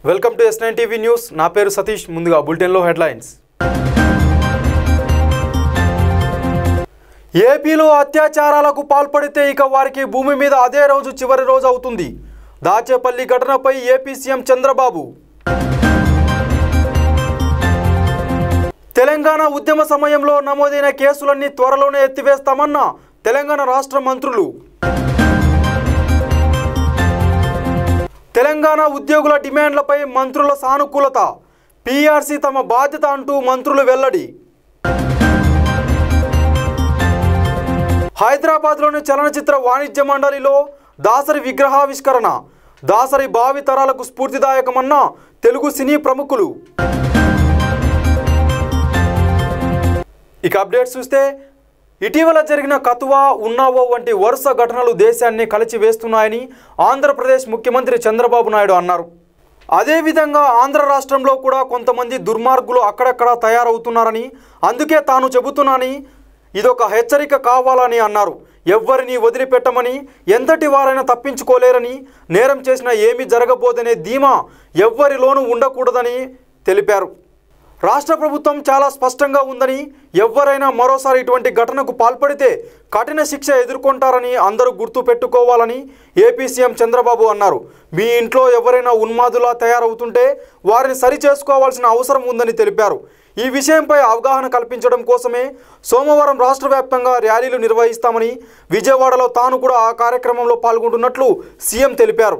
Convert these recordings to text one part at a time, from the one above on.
welcome to S nine TV news నా పేరు సతీష్ ముందుగా బులెటిన్లో హెడ్లైన్స్ ఏపీలో అత్యాచారాలకు పాల్పడితే ఇక వారికి భూమి మీద అదే రోజు చివరి రోజు అవుతుంది దాచేపల్లి ఘటనపై ఏపీ సీఎం చంద్రబాబు తెలంగాణ ఉద్యమ సమయంలో నమోదైన కేసులన్నీ త్వరలోనే ఎత్తివేస్తామన్న తెలంగాణ రాష్ట్ర మంత్రులు తెలంగాణ ఉద్యోగుల డిమాండ్లపై మంత్రుల సానుకూలత పీఆర్సీ తమ బాధ్యత అంటూ మంత్రులు వెల్లడి హైదరాబాద్లోని చలనచిత్ర వాణిజ్య మండలిలో దాసరి విగ్రహావిష్కరణ దాసరి భావి తరాలకు స్ఫూర్తిదాయకమన్న తెలుగు సినీ ప్రముఖులు ఇక అప్డేట్స్ చూస్తే ఇటీవల జరిగిన కతువా ఉన్నావో వంటి వరుస ఘటనలు దేశాన్ని కలిచివేస్తున్నాయని ఆంధ్రప్రదేశ్ ముఖ్యమంత్రి చంద్రబాబు నాయుడు అన్నారు అదేవిధంగా ఆంధ్ర రాష్ట్రంలో కూడా కొంతమంది దుర్మార్గులు అక్కడక్కడ తయారవుతున్నారని అందుకే తాను చెబుతున్నానని ఇదొక హెచ్చరిక కావాలని అన్నారు ఎవ్వరిని వదిలిపెట్టమని ఎంతటి వారైనా తప్పించుకోలేరని నేరం చేసినా ఏమీ జరగబోదనే ధీమా ఎవ్వరిలోనూ ఉండకూడదని తెలిపారు రాష్ట్ర ప్రభుత్వం చాలా స్పష్టంగా ఉందని ఎవరైనా మరోసారి ఇటువంటి ఘటనకు పాల్పడితే కఠిన శిక్ష ఎదుర్కొంటారని అందరూ గుర్తు పెట్టుకోవాలని ఏపీ సీఎం చంద్రబాబు అన్నారు మీ ఇంట్లో ఎవరైనా ఉన్మాదులా తయారవుతుంటే వారిని సరి చేసుకోవాల్సిన అవసరం ఉందని తెలిపారు ఈ విషయంపై అవగాహన కల్పించడం కోసమే సోమవారం రాష్ట్ర వ్యాప్తంగా ర్యాలీలు నిర్వహిస్తామని విజయవాడలో తాను కూడా ఆ కార్యక్రమంలో పాల్గొంటున్నట్లు సీఎం తెలిపారు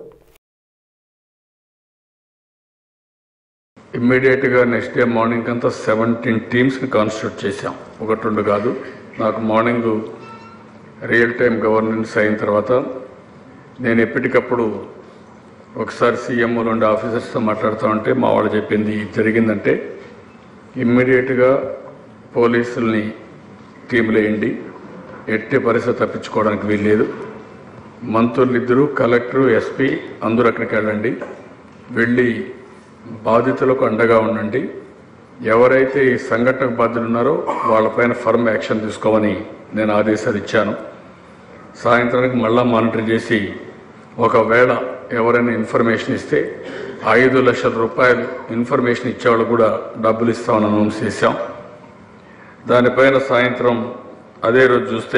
ఇమ్మీడియట్గా నెక్స్ట్ డే మార్నింగ్ అంతా సెవెంటీన్ టీమ్స్ని కాన్స్టిట్యూట్ చేశాం ఒకటి రెండు కాదు నాకు మార్నింగ్ రియల్ టైం గవర్నెన్స్ అయిన తర్వాత నేను ఎప్పటికప్పుడు ఒకసారి సీఎం రెండు ఆఫీసర్స్తో మాట్లాడుతూ ఉంటే మా వాళ్ళు చెప్పింది ఇది జరిగిందంటే ఇమ్మీడియట్గా పోలీసుల్ని టీంలో వేయండి ఎట్టి పరిస్థితి తప్పించుకోవడానికి వీల్లేదు మంత్రులు ఇద్దరు కలెక్టరు ఎస్పీ అందరూ అక్కడికి వెళ్ళండి వెళ్ళి బాధితులకు అండగా ఉండండి ఎవరైతే ఈ సంఘటనకు బాధ్యులు ఉన్నారో వాళ్ళపైన ఫర్మ్ యాక్షన్ తీసుకోమని నేను ఆదేశాలు ఇచ్చాను సాయంత్రానికి మళ్ళా మానిటర్ చేసి ఒకవేళ ఎవరైనా ఇన్ఫర్మేషన్ ఇస్తే ఐదు లక్షల రూపాయలు ఇన్ఫర్మేషన్ ఇచ్చేవాళ్ళు కూడా డబ్బులు ఇస్తామని అనౌన్స్ చేశాం దానిపైన సాయంత్రం అదే రోజు చూస్తే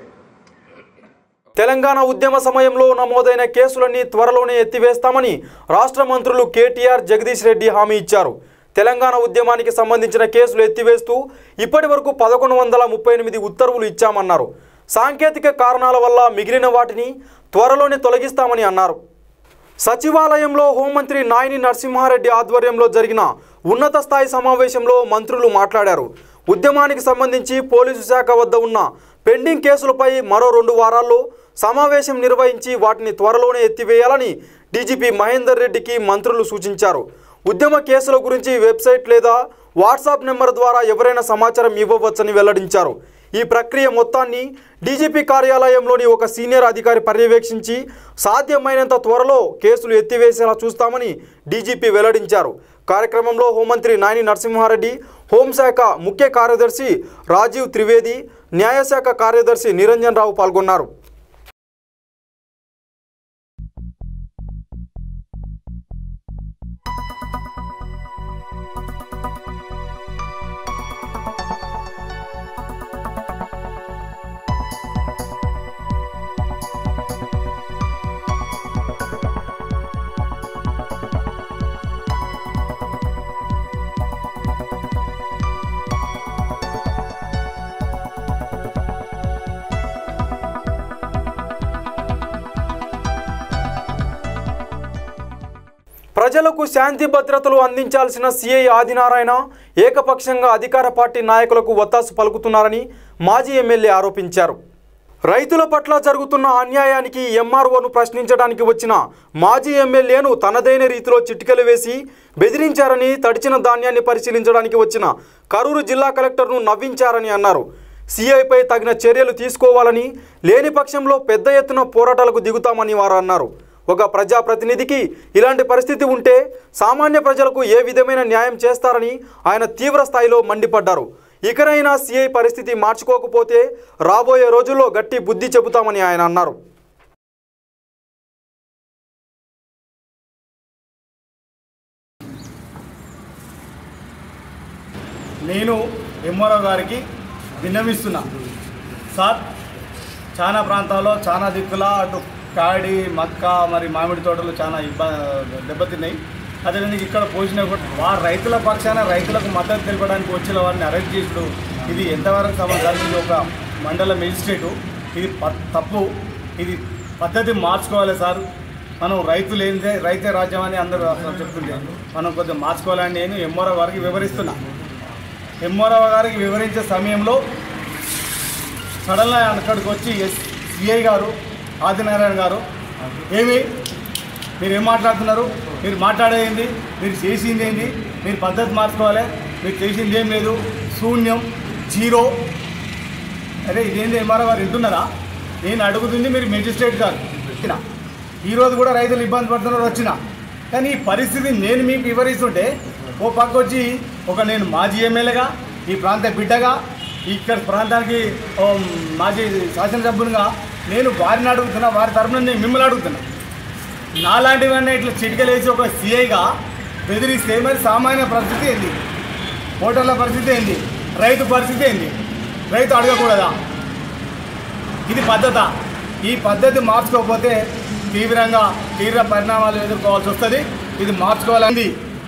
తెలంగాణ ఉద్యమ సమయంలో నమోదైన కేసులన్నీ త్వరలోనే ఎత్తివేస్తామని రాష్ట్ర మంత్రులు కేటీఆర్ జగదీష్ రెడ్డి హామీ ఇచ్చారు తెలంగాణ ఉద్యమానికి సంబంధించిన కేసులు ఎత్తివేస్తూ ఇప్పటి వరకు పదకొండు వందల ముప్పై ఎనిమిది ఉత్తర్వులు ఇచ్చామన్నారు సాంకేతిక కారణాల వల్ల మిగిలిన వాటిని త్వరలోనే తొలగిస్తామని అన్నారు సచివాలయంలో హోంమంత్రి నాయని నరసింహారెడ్డి ఆధ్వర్యంలో జరిగిన ఉన్నత స్థాయి సమావేశంలో మంత్రులు మాట్లాడారు ఉద్యమానికి సంబంధించి పోలీసు శాఖ వద్ద ఉన్న పెండింగ్ కేసులపై మరో రెండు వారాల్లో సమావేశం నిర్వహించి వాటిని త్వరలోనే ఎత్తివేయాలని డీజీపీ మహేందర్ రెడ్డికి మంత్రులు సూచించారు ఉద్యమ కేసుల గురించి వెబ్సైట్ లేదా వాట్సాప్ నెంబర్ ద్వారా ఎవరైనా సమాచారం ఇవ్వవచ్చని వెల్లడించారు ఈ ప్రక్రియ మొత్తాన్ని డీజీపీ కార్యాలయంలోని ఒక సీనియర్ అధికారి పర్యవేక్షించి సాధ్యమైనంత త్వరలో కేసులు ఎత్తివేసేలా చూస్తామని డీజీపీ వెల్లడించారు కార్యక్రమంలో హోంమంత్రి నాని నరసింహారెడ్డి హోంశాఖ ముఖ్య కార్యదర్శి రాజీవ్ త్రివేది న్యాయశాఖ కార్యదర్శి నిరంజన్ రావు పాల్గొన్నారు ప్రజలకు శాంతి భద్రతలు అందించాల్సిన సీఐ ఆదినారాయణ ఏకపక్షంగా అధికార పార్టీ నాయకులకు ఒత్తాసు పలుకుతున్నారని మాజీ ఎమ్మెల్యే ఆరోపించారు రైతుల పట్ల జరుగుతున్న అన్యాయానికి ఎంఆర్ఓను ప్రశ్నించడానికి వచ్చిన మాజీ ఎమ్మెల్యేను తనదైన రీతిలో చిటికలు వేసి బెదిరించారని తడిచిన ధాన్యాన్ని పరిశీలించడానికి వచ్చిన కరూరు జిల్లా కలెక్టర్ను నవ్వించారని అన్నారు సీఐపై తగిన చర్యలు తీసుకోవాలని లేని పక్షంలో పెద్ద ఎత్తున పోరాటాలకు దిగుతామని వారు అన్నారు ఒక ప్రజాప్రతినిధికి ఇలాంటి పరిస్థితి ఉంటే సామాన్య ప్రజలకు ఏ విధమైన న్యాయం చేస్తారని ఆయన తీవ్ర స్థాయిలో మండిపడ్డారు ఇకనైనా సీఐ పరిస్థితి మార్చుకోకపోతే రాబోయే రోజుల్లో గట్టి బుద్ధి చెబుతామని ఆయన అన్నారు నేను ఎంఆర్ఓ గారికి విన్నవిస్తున్నా సార్ చాలా ప్రాంతాల్లో చాలా దిక్కుల అటు కాడి మక్క మరి మామిడి తోటలు చాలా ఇబ్బంది దెబ్బతిన్నాయి అదేవిధంగా ఇక్కడ పోసిన కూడా వారు రైతుల పక్షాన రైతులకు మద్దతు తెలపడానికి వచ్చిన వారిని అరెస్ట్ చేసుడు ఇది ఎంతవరకు సమాచారం ఇది ఒక మండల మెజిస్ట్రేటు ఇది ప- తప్పు ఇది పద్ధతి మార్చుకోవాలి సార్ మనం రైతులు ఏందే రైతే రాజ్యం అని అందరూ అసలు చెప్తుంటే మనం కొద్దిగా మార్చుకోవాలని నేను ఎంఆర్ఓ గారికి వివరిస్తున్నా ఎంఆర్ఓ గారికి వివరించే సమయంలో సడన్గా అక్కడికి వచ్చి ఎస్ సిఐ గారు ఆదినారాయణ గారు ఏమి మీరు ఏం మాట్లాడుతున్నారు మీరు మాట్లాడేది మీరు చేసింది ఏంది మీరు పద్ధతి మార్చుకోవాలి మీరు చేసింది ఏం లేదు శూన్యం జీరో అరే ఇదేంది ఎంఆర్ఓ గారు వింటున్నారా నేను అడుగుతుంది మీరు మెజిస్ట్రేట్ గారు వచ్చిన ఈరోజు కూడా రైతులు ఇబ్బంది పడుతున్నారు వచ్చిన కానీ ఈ పరిస్థితి నేను మీకు వివరిస్తుంటే ఓ పక్క వచ్చి ఒక నేను మాజీ ఎమ్మెల్యేగా ఈ ప్రాంత బిడ్డగా ఇక్కడ ప్రాంతానికి ఓ మాజీ శాసనసభ్యునిగా నేను వారిని అడుగుతున్నా వారి తరఫున నేను మిమ్మల్ని అడుగుతున్నా నాలాంటివన్నీ ఇట్లా చిటికలేసి ఒక సిఐగా బెదిరిస్తే మరి సామాన్య పరిస్థితి ఏంది ఓటర్ల పరిస్థితి ఏంది రైతు పరిస్థితి ఏంది రైతు అడగకూడదా ఇది పద్ధత ఈ పద్ధతి మార్చుకోకపోతే తీవ్రంగా తీవ్ర పరిణామాలు ఎదుర్కోవాల్సి వస్తుంది ఇది మార్చుకోవాలని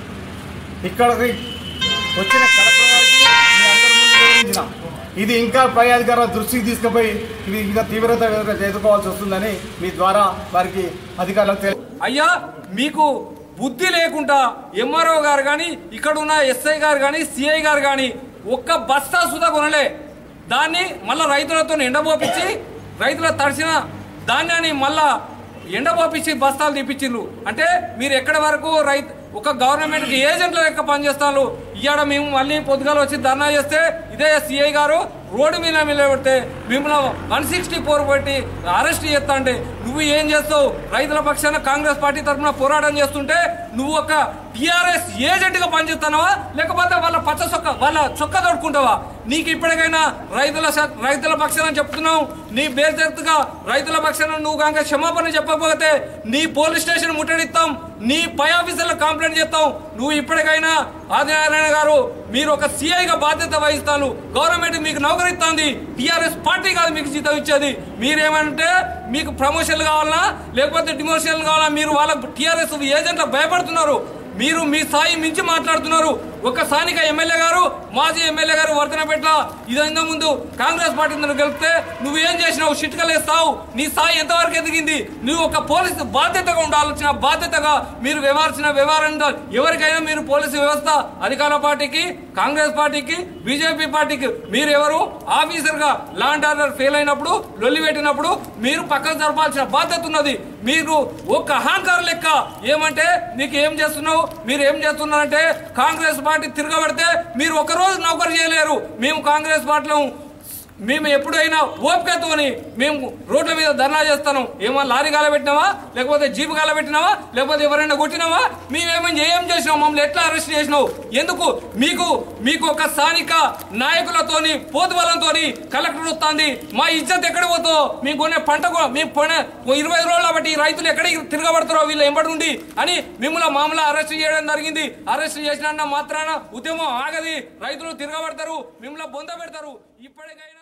ఇక్కడికి వచ్చిన కలెక్టర్ గారికి మీ అందరి ముందు వివరించిన ఇది ఇంకా పై అధికారుల దృష్టికి తీసుకుపోయి ఇది ఇంకా తీవ్రత ఎదుర్కోవాల్సి వస్తుందని మీ ద్వారా వారికి అధికారులకు తెలి అయ్యా మీకు బుద్ధి లేకుండా ఎంఆర్ఓ గారు కానీ ఇక్కడ ఉన్న ఎస్ఐ గారు కానీ సిఐ గారు కానీ ఒక్క బస్తా సుధా కొనలే దాన్ని మళ్ళా రైతులతో ఎండబోపించి రైతుల తడిసిన ధాన్యాన్ని మళ్ళా ఎండబోపించి బస్తాలు తీపిచ్చిండ్రు అంటే మీరు ఎక్కడి వరకు రైతు ఒక గవర్నమెంట్కి ఏజెంట్ల లెక్క పనిచేస్తారు ఇవాడ మేము మళ్ళీ పొద్దుగాల వచ్చి ధర్నా చేస్తే ఇదే సిఐ గారు రోడ్డు మీద నిలబెడితే మిమ్మల్ని వన్ సిక్స్టీ ఫోర్ పెట్టి అరెస్ట్ చేస్తా అంటే నువ్వు ఏం చేస్తావు రైతుల పక్షాన కాంగ్రెస్ పార్టీ తరఫున పోరాటం చేస్తుంటే నువ్వు ఒక టిఆర్ఎస్ ఏజెంట్ గా పనిచేస్తున్నావా లేకపోతే వాళ్ళ పచ్చ చొక్క వాళ్ళ చొక్క తోడుకుంటావా నీకు ఇప్పటికైనా రైతుల స- రైతుల పక్షాన చెప్తున్నావు నీ బేజెత్తుగా రైతుల పక్షాన నువ్వు కనుక క్షమాపణ చెప్పకపోతే నీ పోలీస్ స్టేషన్ ముట్టడిస్తాం నీ పై ఆఫీసర్లకు కంప్లైంట్ చేస్తాం నువ్వు ఇప్పటికైనా ఆదినారాయణ గారు మీరు ఒక సిఐగా బాధ్యత వహిస్తాను గవర్నమెంట్ మీకు నౌకరిస్తుంది టిఆర్ఎస్ పార్టీ కాదు మీకు జీతం ఇచ్చేది మీరేమంటే మీకు ప్రమోషన్లు కావాలన్నా లేకపోతే డిమోషన్లు కావాలన్నా మీరు వాళ్ళ టిఆర్ఎస్ ఏజెంట్లకు భయపడుతున్నారు మీరు మీ స్థాయి మించి మాట్లాడుతున్నారు ఒక స్థానిక ఎమ్మెల్యే గారు మాజీ ఎమ్మెల్యే గారు వర్తనపేట ఇదంతా ముందు కాంగ్రెస్ పార్టీ నుండి గెలిపితే నువ్వు ఏం చేసినావు చిట్కలేస్తావు నీ స్థాయి ఎంతవరకు ఎదిగింది నువ్వు ఒక పోలీసు బాధ్యతగా ఉండాల్సిన బాధ్యతగా మీరు వ్యవహరించిన వ్యవహారం ఎవరికైనా మీరు పోలీసు వ్యవస్థ అధికార పార్టీకి కాంగ్రెస్ పార్టీకి బీజేపీ పార్టీకి మీరు ఎవరు ఆఫీసర్ గా లాండ్ ఆర్డర్ ఫెయిల్ అయినప్పుడు లొల్లి పెట్టినప్పుడు మీరు పక్కన జరపాల్సిన బాధ్యత ఉన్నది మీరు ఒక్క అహంకారం లెక్క ఏమంటే మీకు ఏం చేస్తున్నావు మీరు ఏం చేస్తున్నారంటే కాంగ్రెస్ పార్టీ తిరగబడితే మీరు ఒక రోజు నౌకరు చేయలేరు మేము కాంగ్రెస్ పార్టీలో మేము ఎప్పుడైనా ఓపికతోని మేము రోడ్ల మీద ధర్నా చేస్తాను ఏమో లారీ కాలబెట్టినావా లేకపోతే జీపు కాలబెట్టినావా లేకపోతే ఎవరైనా కొట్టినావా మేమేమో ఏం చేసినావు మమ్మల్ని ఎట్లా అరెస్ట్ చేసినావు ఎందుకు మీకు మీకు ఒక స్థానిక నాయకులతోని పోతుబలంతోని కలెక్టర్ వస్తుంది మా ఇజ్జత్ ఎక్కడ పోతుందో మేము కొనే పంట కూ- మేము కొనే ఓ ఇరవై రోజుల బట్టి ఈ రైతులు ఎక్కడికి తిరగబడతారో వీళ్ళు ఎంబడి నుండి అని మిమ్మల్ని మామూలు అరెస్ట్ చేయడం జరిగింది అరెస్ట్ చేసిన మాత్రాన ఉద్యమం ఆగది రైతులు తిరగబడతారు మిమ్మల్ని బొంద పెడతారు ఇప్పటికైనా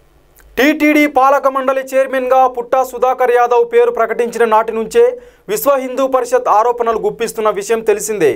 టీటీడీ పాలక మండలి చైర్మన్గా పుట్టా సుధాకర్ యాదవ్ పేరు ప్రకటించిన నాటి నుంచే విశ్వ హిందూ పరిషత్ ఆరోపణలు గుప్పిస్తున్న విషయం తెలిసిందే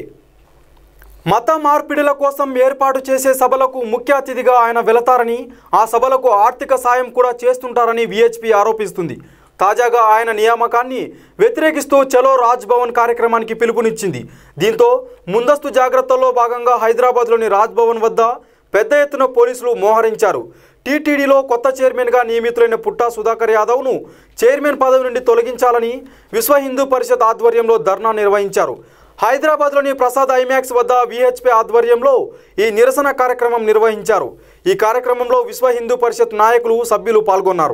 మత మార్పిడుల కోసం ఏర్పాటు చేసే సభలకు ముఖ్య అతిథిగా ఆయన వెళతారని ఆ సభలకు ఆర్థిక సాయం కూడా చేస్తుంటారని విహెచ్పి ఆరోపిస్తుంది తాజాగా ఆయన నియామకాన్ని వ్యతిరేకిస్తూ చలో రాజ్ భవన్ కార్యక్రమానికి పిలుపునిచ్చింది దీంతో ముందస్తు జాగ్రత్తల్లో భాగంగా హైదరాబాద్లోని రాజ్ భవన్ వద్ద పెద్ద ఎత్తున పోలీసులు మోహరించారు టీటీడీలో కొత్త చైర్మన్గా నియమితులైన పుట్టా సుధాకర్ యాదవ్ను చైర్మన్ పదవి నుండి తొలగించాలని విశ్వ హిందూ పరిషత్ ఆధ్వర్యంలో ధర్నా నిర్వహించారు హైదరాబాద్లోని ప్రసాద్ ఐమాక్స్ వద్ద విహెచ్పి ఆధ్వర్యంలో ఈ నిరసన కార్యక్రమం నిర్వహించారు ఈ కార్యక్రమంలో విశ్వ హిందూ పరిషత్ నాయకులు సభ్యులు పాల్గొన్నారు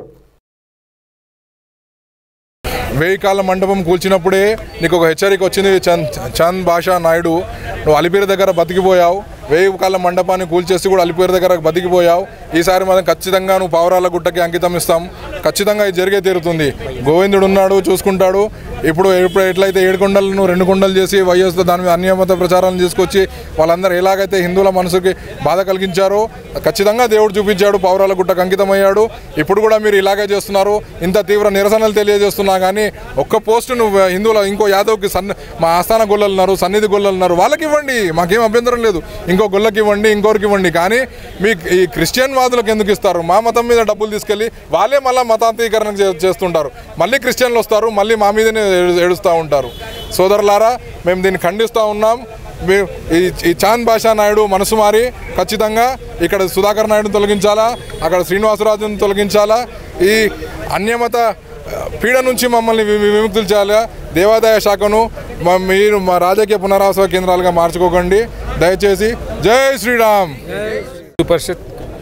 వెయ్యి కాళ్ళ మండపం కూల్చినప్పుడే నీకు ఒక హెచ్చరిక వచ్చింది చంద్ చంద్ భాషా నాయుడు నువ్వు అలిపిరి దగ్గర బతికిపోయావు వెయ్యి కాళ్ళ మండపాన్ని కూల్చేసి కూడా అలిపిరి దగ్గర బతికిపోయావు ఈసారి మనం ఖచ్చితంగా నువ్వు పావురాల గుట్టకి అంకితం ఇస్తాం ఖచ్చితంగా ఇది జరిగే తీరుతుంది గోవిందుడు ఉన్నాడు చూసుకుంటాడు ఇప్పుడు ఇప్పుడు ఎట్లయితే ఏడు కొండలను రెండు కొండలు చేసి వైఎస్ దాని మీద అన్యమత ప్రచారాలను తీసుకొచ్చి వాళ్ళందరూ ఎలాగైతే హిందువుల మనసుకి బాధ కలిగించారో ఖచ్చితంగా దేవుడు చూపించాడు పౌరాల గుట్టకు అంకితమయ్యాడు ఇప్పుడు కూడా మీరు ఇలాగే చేస్తున్నారు ఇంత తీవ్ర నిరసనలు తెలియజేస్తున్నా కానీ ఒక్క పోస్ట్ నువ్వు హిందువుల ఇంకో యాదవ్కి సన్ మా ఆస్థాన గొల్లలు ఉన్నారు సన్నిధి గొల్లలు ఉన్నారు వాళ్ళకి ఇవ్వండి మాకేం అభ్యంతరం లేదు ఇంకో గొల్లకి ఇవ్వండి ఇంకోరికి ఇవ్వండి కానీ మీ ఈ క్రిస్టియన్ వాదులకు ఎందుకు ఇస్తారు మా మతం మీద డబ్బులు తీసుకెళ్ళి వాళ్ళే మళ్ళీ మతాంతీకరణ చే- చేస్తుంటారు మళ్ళీ క్రిస్టియన్లు వస్తారు మళ్ళీ మా మీదనే ఏడు- ఏడుస్తూ ఉంటారు సోదరులారా మేము దీన్ని ఖండిస్తూ ఉన్నాం మీ- ఈ ఈ చాంద్ భాషా నాయుడు మనసు మారి ఖచ్చితంగా ఇక్కడ సుధాకర్ నాయుడుని తొలగించాలా అక్కడ శ్రీనివాసరాజుని తొలగించాలా ఈ అన్యమత ఆ, పీడ నుంచి మమ్మల్ని వి- వి- విముక్తులు చేయాలా దేవాదాయ శాఖను మా- మీరు మా రాజకీయ పునరావాస కేంద్రాలుగా మార్చుకోకండి దయచేసి జై శ్రీరామ్ హిందూ పరిషత్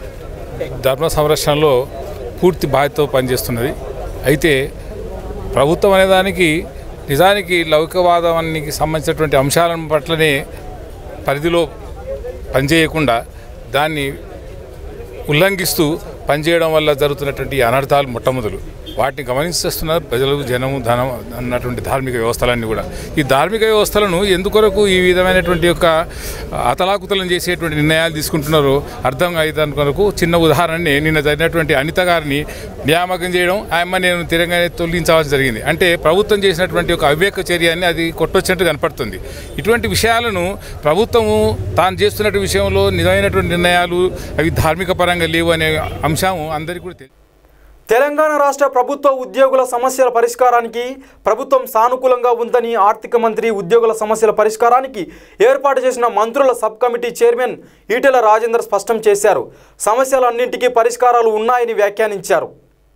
ధర్మ సంరక్షణలో పూర్తి బాధ్యతతో పనిచేస్తున్నది అయితే ప్రభుత్వం అనేదానికి నిజానికి లౌకికవాదానికి సంబంధించినటువంటి అంశాలను పట్లనే పరిధిలో పనిచేయకుండా దాన్ని ఉల్లంఘిస్తూ పనిచేయడం వల్ల జరుగుతున్నటువంటి ఈ అనర్థాలు మొట్టమొదలు వాటిని గమనిస్తున్నారు ప్రజలు జనము ధనం అన్నటువంటి ధార్మిక వ్యవస్థలన్నీ కూడా ఈ ధార్మిక వ్యవస్థలను ఎందుకొరకు ఈ విధమైనటువంటి యొక్క అతలాకుతలం చేసేటువంటి నిర్ణయాలు తీసుకుంటున్నారో అర్థం అయ్యేదాని కొరకు చిన్న ఉదాహరణని నిన్న జరిగినటువంటి అనిత గారిని నియామకం చేయడం ఆయమ్మ నేను తిరగానే తొలగించవలసి జరిగింది అంటే ప్రభుత్వం చేసినటువంటి ఒక అవివేక చర్యని అది కొట్టొచ్చినట్టు కనపడుతుంది ఇటువంటి విషయాలను ప్రభుత్వము తాను చేస్తున్నటువంటి విషయంలో నిజమైనటువంటి నిర్ణయాలు అవి ధార్మిక పరంగా లేవు అనే అంశం అందరికీ కూడా తెలియదు తెలంగాణ రాష్ట్ర ప్రభుత్వ ఉద్యోగుల సమస్యల పరిష్కారానికి ప్రభుత్వం సానుకూలంగా ఉందని ఆర్థిక మంత్రి ఉద్యోగుల సమస్యల పరిష్కారానికి ఏర్పాటు చేసిన మంత్రుల sub committee chairman Etela Rajender స్పష్టం చేశారు సమస్యలన్నింటికీ పరిష్కారాలు ఉన్నాయని వ్యాఖ్యానించారు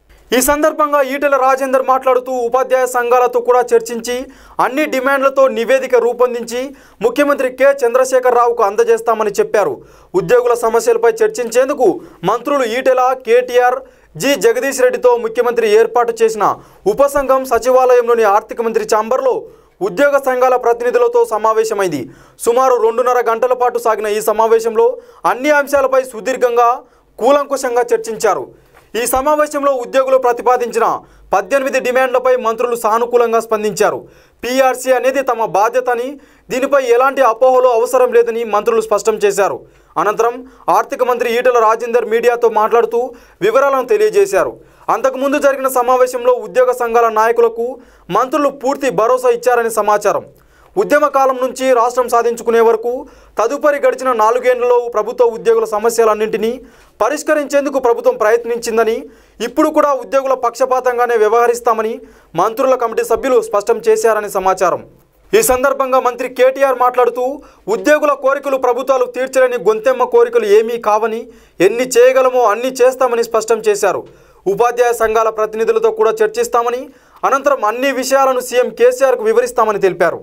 ఈ సందర్భంగా ఈటెల రాజేందర్ మాట్లాడుతూ ఉపాధ్యాయ సంఘాలతో కూడా చర్చించి అన్ని డిమాండ్లతో నివేదిక రూపొందించి ముఖ్యమంత్రి కె చంద్రశేఖర్ రావుకు అందజేస్తామని చెప్పారు ఉద్యోగుల సమస్యలపై చర్చించేందుకు మంత్రులు ఈటెల కేటీఆర్ జి జగదీష్ రెడ్డితో ముఖ్యమంత్రి ఏర్పాటు చేసిన ఉపసంఘం సచివాలయంలోని ఆర్థిక మంత్రి ఛాంబర్లో ఉద్యోగ సంఘాల ప్రతినిధులతో సమావేశమైంది సుమారు రెండున్నర గంటల పాటు సాగిన ఈ సమావేశంలో అన్ని అంశాలపై సుదీర్ఘంగా కూలంకుషంగా చర్చించారు ఈ సమావేశంలో ఉద్యోగులు ప్రతిపాదించిన పద్దెనిమిది డిమాండ్లపై మంత్రులు సానుకూలంగా స్పందించారు పీఆర్సీ అనేది తమ బాధ్యతని దీనిపై ఎలాంటి అపోహలు అవసరం లేదని మంత్రులు స్పష్టం చేశారు అనంతరం ఆర్థిక మంత్రి ఈటెల రాజేందర్ మీడియాతో మాట్లాడుతూ వివరాలను తెలియజేశారు అంతకుముందు జరిగిన సమావేశంలో ఉద్యోగ సంఘాల నాయకులకు మంత్రులు పూర్తి భరోసా ఇచ్చారని సమాచారం ఉద్యమ కాలం నుంచి రాష్ట్రం సాధించుకునే వరకు తదుపరి గడిచిన నాలుగేళ్లలో ప్రభుత్వ ఉద్యోగుల సమస్యలన్నింటినీ పరిష్కరించేందుకు ప్రభుత్వం ప్రయత్నించిందని ఇప్పుడు కూడా ఉద్యోగుల పక్షపాతంగానే వ్యవహరిస్తామని మంత్రుల కమిటీ సభ్యులు స్పష్టం చేశారని సమాచారం ఈ సందర్భంగా మంత్రి కేటీఆర్ మాట్లాడుతూ ఉద్యోగుల కోరికలు ప్రభుత్వాలు తీర్చలేని గొంతెమ్మ కోరికలు ఏమీ కావని ఎన్ని చేయగలమో అన్ని చేస్తామని స్పష్టం చేశారు ఉపాధ్యాయ సంఘాల ప్రతినిధులతో కూడా చర్చిస్తామని అనంతరం అన్ని విషయాలను సీఎం కేసీఆర్కు వివరిస్తామని తెలిపారు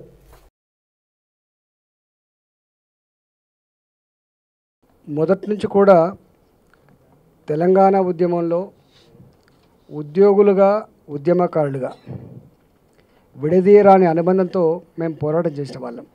మొదటి నుంచి కూడా తెలంగాణ ఉద్యమంలో ఉద్యోగులుగా ఉద్యమకారులుగా విడదీయరాని అనుబంధంతో మేము పోరాటం చేసిన వాళ్ళం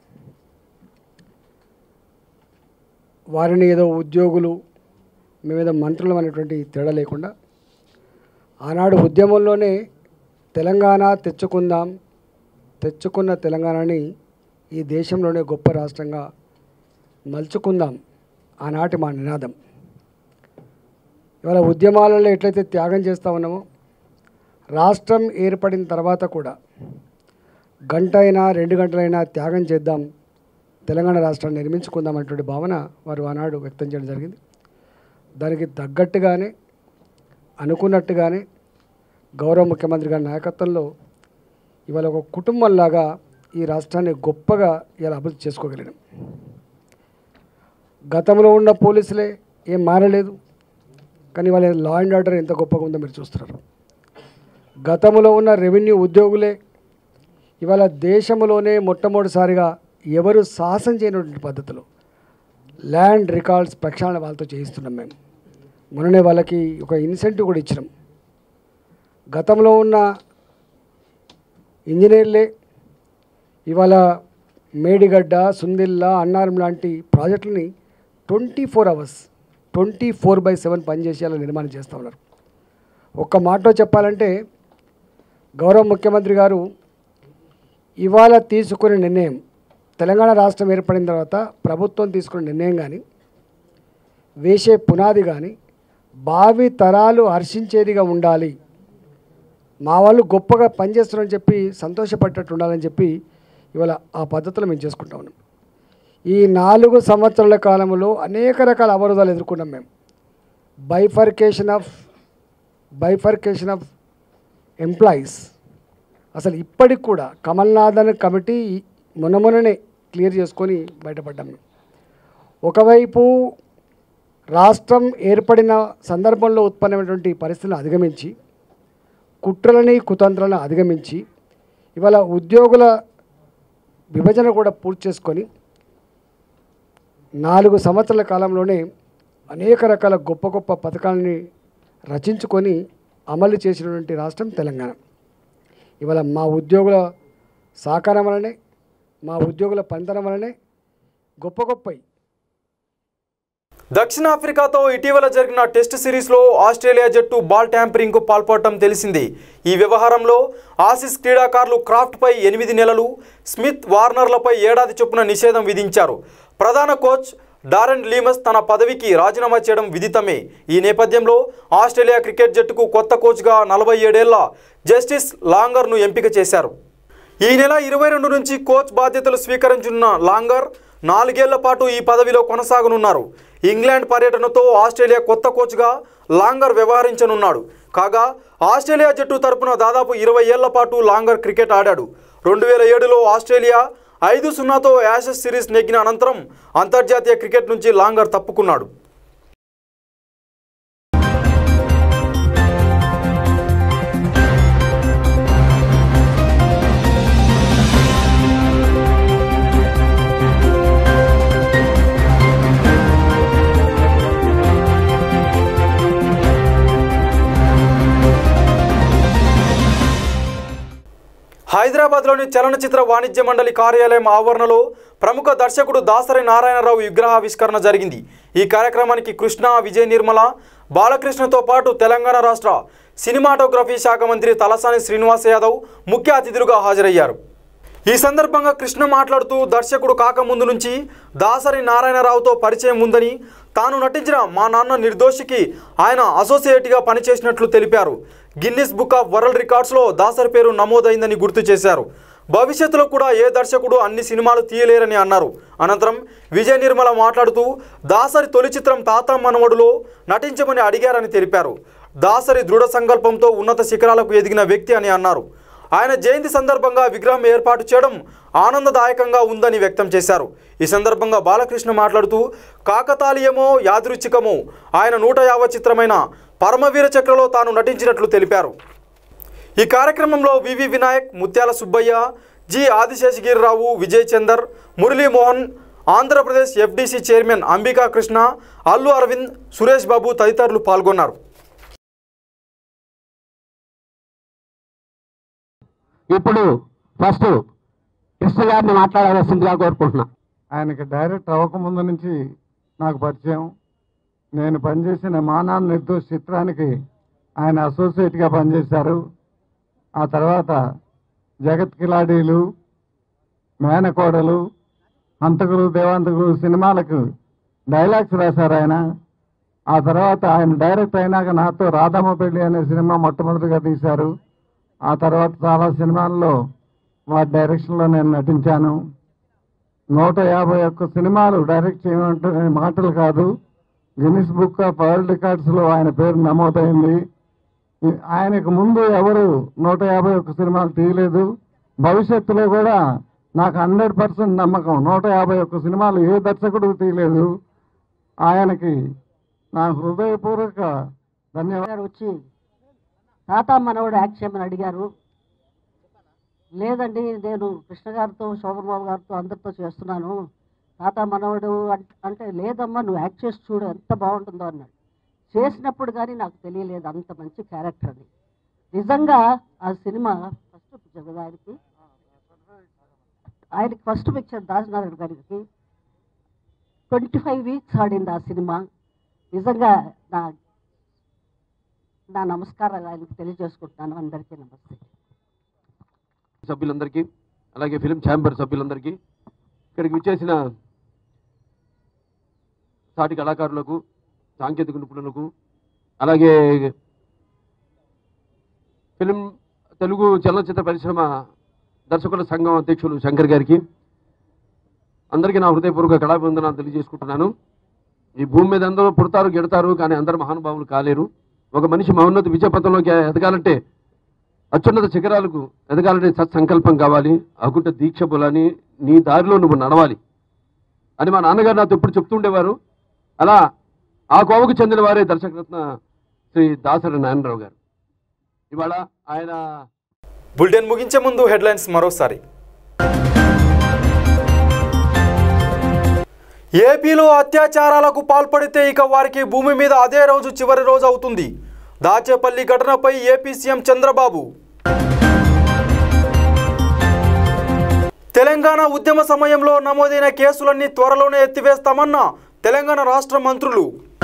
వారిని ఏదో ఉద్యోగులు మేమేదో మంత్రులం అనేటువంటి తేడా లేకుండా ఆనాడు ఉద్యమంలోనే తెలంగాణ తెచ్చుకుందాం తెచ్చుకున్న తెలంగాణని ఈ దేశంలోనే గొప్ప రాష్ట్రంగా మలుచుకుందాం ఆనాటి మా నినాదం ఇవాళ ఉద్యమాలలో ఎట్లయితే త్యాగం చేస్తూ ఉన్నామో రాష్ట్రం ఏర్పడిన తర్వాత కూడా గంట అయినా రెండు గంటలైనా త్యాగం చేద్దాం తెలంగాణ రాష్ట్రాన్ని నిర్మించుకుందాం అనేటువంటి భావన వారు ఆనాడు వ్యక్తం చేయడం జరిగింది దానికి తగ్గట్టుగానే అనుకున్నట్టుగానే గౌరవ ముఖ్యమంత్రి గారి నాయకత్వంలో ఇవాళ ఒక కుటుంబంలాగా ఈ రాష్ట్రాన్ని గొప్పగా ఇలా అభివృద్ధి చేసుకోగలిగాం గతంలో ఉన్న పోలీసులే ఏం మారలేదు కానీ వాళ్ళ లా అండ్ ఆర్డర్ ఎంత గొప్పగా ఉందో మీరు చూస్తున్నారు గతంలో ఉన్న రెవెన్యూ ఉద్యోగులే ఇవాళ దేశంలోనే మొట్టమొదటిసారిగా ఎవరు సాహసం చేయనటువంటి పద్ధతిలో ల్యాండ్ రికార్డ్స్ ప్రక్షాళన వాళ్ళతో చేయిస్తున్నాం మేము మొన్ననే వాళ్ళకి ఒక ఇన్సెంటివ్ కూడా ఇచ్చినాం గతంలో ఉన్న ఇంజనీర్లే ఇవాళ మేడిగడ్డ సుందిల్ల అన్నారం లాంటి ప్రాజెక్టులని twenty four hours twenty four by seven పనిచేసేలా నిర్మాణం చేస్తూ ఉన్నారు ఒక్క మాటలో చెప్పాలంటే గౌరవ ముఖ్యమంత్రి గారు ఇవాళ తీసుకునే నిర్ణయం తెలంగాణ రాష్ట్రం ఏర్పడిన తర్వాత ప్రభుత్వం తీసుకునే నిర్ణయం కానీ వేసే పునాది కానీ భావి తరాలు హర్షించేదిగా ఉండాలి మా వాళ్ళు గొప్పగా పనిచేస్తున్నారని చెప్పి సంతోషపడ్డట్టు ఉండాలని చెప్పి ఇవాళ ఆ పద్ధతులు మేము చేసుకుంటా ఉన్నాం ఈ నాలుగు సంవత్సరాల కాలంలో అనేక రకాల అవరోధాలు ఎదుర్కొన్నాం మేము bifurcation of bifurcation of employees అసలు ఇప్పటికి కూడా కమల్నాథన్ కమిటీ మొన్న మొన్ననే క్లియర్ చేసుకొని బయటపడ్డాం మేము ఒకవైపు రాష్ట్రం ఏర్పడిన సందర్భంలో ఉత్పన్నమైనటువంటి పరిస్థితులను అధిగమించి కుట్రలని కుతంత్రాలను అధిగమించి ఇవాళ ఉద్యోగుల విభజన కూడా పూర్తి చేసుకొని నాలుగు సంవత్సరాల కాలంలోనే అనేక రకాల గొప్ప గొప్ప పథకాలని రచించుకొని అమలు చేసినటువంటి రాష్ట్రం తెలంగాణ ఇవాళ మా ఉద్యోగుల సహకారం వలనే మా ఉద్యోగుల పనితనం వలనే గొప్ప గొప్ప దక్షిణాఫ్రికాతో ఇటీవల జరిగిన టెస్ట్ సిరీస్లో ఆస్ట్రేలియా జట్టు బాల్ ట్యాంపరింగ్కు పాల్పడటం తెలిసిందే ఈ వ్యవహారంలో ఆసిస్ క్రీడాకారులు క్రాఫ్ట్పై ఎనిమిది నెలలు స్మిత్ వార్నర్లపై ఏడాది చొప్పున నిషేధం విధించారు ప్రధాన కోచ్ డారెన్ లీమస్ తన పదవికి రాజీనామా చేయడం విదితమే ఈ నేపథ్యంలో ఆస్ట్రేలియా క్రికెట్ జట్టుకు కొత్త కోచ్గా నలభై ఏడేళ్ల జస్టిస్ లాంగర్ను ఎంపిక చేశారు ఈ నెల ఇరవై రెండు నుంచి కోచ్ బాధ్యతలు స్వీకరించనున్న లాంగర్ నాలుగేళ్ల పాటు ఈ పదవిలో కొనసాగనున్నారు ఇంగ్లాండ్ పర్యటనతో ఆస్ట్రేలియా కొత్త కోచ్గా లాంగర్ వ్యవహరించనున్నాడు కాగా ఆస్ట్రేలియా జట్టు తరపున దాదాపు ఇరవై ఏళ్ల పాటు లాంగర్ క్రికెట్ ఆడాడు రెండు వేల ఏడులో ఆస్ట్రేలియా ఐదు సున్నాతో యాషెస్ సిరీస్ నెగ్గిన అనంతరం అంతర్జాతీయ క్రికెట్ నుంచి లాంగర్ తప్పుకున్నాడు హైదరాబాద్లోని చలనచిత్ర వాణిజ్య మండలి కార్యాలయం ఆవరణలో ప్రముఖ దర్శకుడు దాసరి నారాయణరావు విగ్రహావిష్కరణ జరిగింది ఈ కార్యక్రమానికి కృష్ణ విజయ నిర్మల బాలకృష్ణతో పాటు తెలంగాణ రాష్ట్ర సినిమాటోగ్రఫీ శాఖ మంత్రి తలసాని శ్రీనివాస్ యాదవ్ ముఖ్య అతిథులుగా హాజరయ్యారు ఈ సందర్భంగా కృష్ణ మాట్లాడుతూ దర్శకుడు కాకముందు నుంచి దాసరి నారాయణరావుతో పరిచయం ఉందని తాను నటించిన మా నాన్న నిర్దోషికి ఆయన అసోసియేట్గా పనిచేసినట్లు తెలిపారు గిన్నిస్ బుక్ ఆఫ్ వరల్డ్ రికార్డ్స్లో దాసరి పేరు నమోదైందని గుర్తు చేశారు భవిష్యత్తులో కూడా ఏ దర్శకుడు అన్ని సినిమాలు తీయలేరని అన్నారు అనంతరం విజయ నిర్మల మాట్లాడుతూ దాసరి తొలి చిత్రం తాత మనవడులో నటించమని అడిగారని తెలిపారు దాసరి దృఢ సంకల్పంతో ఉన్నత శిఖరాలకు ఎదిగిన వ్యక్తి అని అన్నారు ఆయన జయంతి సందర్భంగా విగ్రహం ఏర్పాటు చేయడం ఆనందదాయకంగా ఉందని వ్యక్తం చేశారు ఈ సందర్భంగా బాలకృష్ణ మాట్లాడుతూ కాకతాళీయమో యాదృచ్ఛికమో ఆయన నూట యాభై చిత్రమైన పరమవీర చక్రలో తాను నటించినట్లు తెలిపారు ఈ కార్యక్రమంలో వివి వినాయక్ ముత్యాల సుబ్బయ్య జి ఆదిశేషగిరిరావు విజయ్ చందర్ మురళీమోహన్ ఆంధ్రప్రదేశ్ ఎఫ్డీసీ చైర్మన్ అంబికా కృష్ణ అల్లు అరవింద్ సురేష్ బాబు తదితరులు పాల్గొన్నారు ఇప్పుడు ఫస్ట్ కృష్ణ గారిని మాట్లాడవలసిందిగా కోరుకుంటున్నా ఆయనకి డైరెక్ట్ అవ్వకముందు నుంచి నాకు పరిచయం నేను పనిచేసిన మానాన్ నిర్దోష్ చిత్రానికి ఆయన అసోసియేట్గా పనిచేశారు ఆ తర్వాత జగత్ కిలాడీలు మేనకోడలు హంతకులు దేవాంతకులు సినిమాలకు డైలాగ్స్ రాశారు ఆయన ఆ తర్వాత ఆయన డైరెక్ట్ అయినాక నాతో రాధమ్మ పెళ్లి అనే సినిమా మొట్టమొదటిగా తీశారు ఆ తర్వాత చాలా సినిమాల్లో వాటి డైరెక్షన్లో నేను నటించాను నూట యాభై ఒక్క సినిమాలు డైరెక్ట్ చేయమంటే మాటలు కాదు గిన్నిస్ బుక్ ఆఫ్ వరల్డ్ రికార్డ్స్లో ఆయన పేరు నమోదైంది ఈ- ఆయనకు ముందు ఎవరు నూట యాభై ఒక్క సినిమాలు తీయలేదు భవిష్యత్తులో కూడా నాకు హండ్రెడ్ పర్సెంట్ నమ్మకం నూట యాభై ఒక్క సినిమాలు ఏ దర్శకుడు తీయలేదు ఆయనకి నా హృదయపూర్వక ధన్యవాదాలు గారు వచ్చి తాత మనవడు యాక్ట్ చేయమని అడిగారు లేదండి నేను కృష్ణ గారితో శోభన్ బాబు గారితో అందరితో చేస్తున్నాను తాత మనవడు అంట- అంటే లేదమ్మా నువ్వు యాక్ట్ చేసి చూడు ఎంత బాగుంటుందో అన్నాడు చేసినప్పుడు కానీ నాకు తెలియలేదు అంత మంచి క్యారెక్టర్ అని నిజంగా ఆ సినిమా ఫస్ట్ పిక్చర్ కదా ఆయనకి ఆయనకి ఫస్ట్ పిక్చర్ దాసనారాయణ గారికి ట్వంటీ ఫైవ్ వీక్స్ ఆడింది ఆ సినిమా నిజంగా నా నా నమస్కారాలు ఆయనకు తెలియజేసుకుంటున్నాను అందరికీ నమస్తే సభ్యులందరికీ అలాగే ఫిలిం ఛాంబర్ సభ్యులందరికీ ఇక్కడికి విచ్చేసిన సాటి కళాకారులకు సాంకేతిక నిపుణులకు అలాగే ఫిలిం తెలుగు చలనచిత్ర పరిశ్రమ దర్శకుల సంఘం అధ్యక్షులు శంకర్ గారికి అందరికీ నా హృదయపూర్వక కళాభివందనాలు తెలియజేసుకుంటున్నాను ఈ భూమి మీద అందరూ పుడతారు గెడతారు కానీ అందరు మహానుభావులు కాలేరు ఒక మనిషి మహోన్నత విజయపథంలోకి ఎదగాలంటే అత్యున్నత శిఖరాలకు ఎదగాలంటే సత్సంకల్పం కావాలి అకుంట దీక్ష బులని నీ దారిలో నువ్వు నడవాలి అని మా నాన్నగారు నాతో ఎప్పుడు చెప్తుండేవారు అలా ఆ కోవకు చెందిన వారే దర్శకరత్న శ్రీ దాసరి నారాయణరావు గారు ఇవాళ ఆయన బులెటిన్ ముగించే ముందు హెడ్లైన్స్ మరోసారి ఏపీలో అత్యాచారాలకు పాల్పడితే ఇక వారికి భూమి మీద అదే రోజు చివరి రోజు అవుతుంది దాచేపల్లి ఘటనపై ఏపీ సీఎం చంద్రబాబు తెలంగాణ ఉద్యమ సమయంలో నమోదైన కేసులన్నీ త్వరలోనే ఎత్తివేస్తామన్న తెలంగాణ రాష్ట్ర మంత్రులు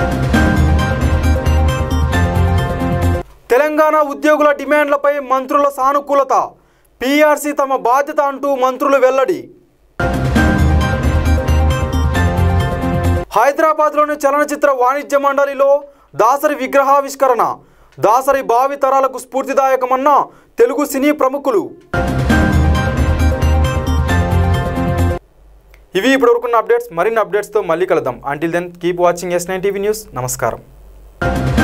తెలంగాణ ఉద్యోగుల డిమాండ్లపై మంత్రుల సానుకూలత పీఆర్సీ తమ బాధ్యత అంటూ మంత్రులు వెల్లడి హైదరాబాద్లోని చలనచిత్ర వాణిజ్య మండలిలో దాసరి విగ్రహావిష్కరణ దాసరి భావి తరాలకు స్ఫూర్తిదాయకమన్న తెలుగు సినీ ప్రముఖులు ఇవి ఇప్పటివరకున్న అప్డేట్స్ మరిన్ని అప్డేట్స్తో మళ్ళీ కలుద్దాం until then keep watching S nine TV news నమస్కారం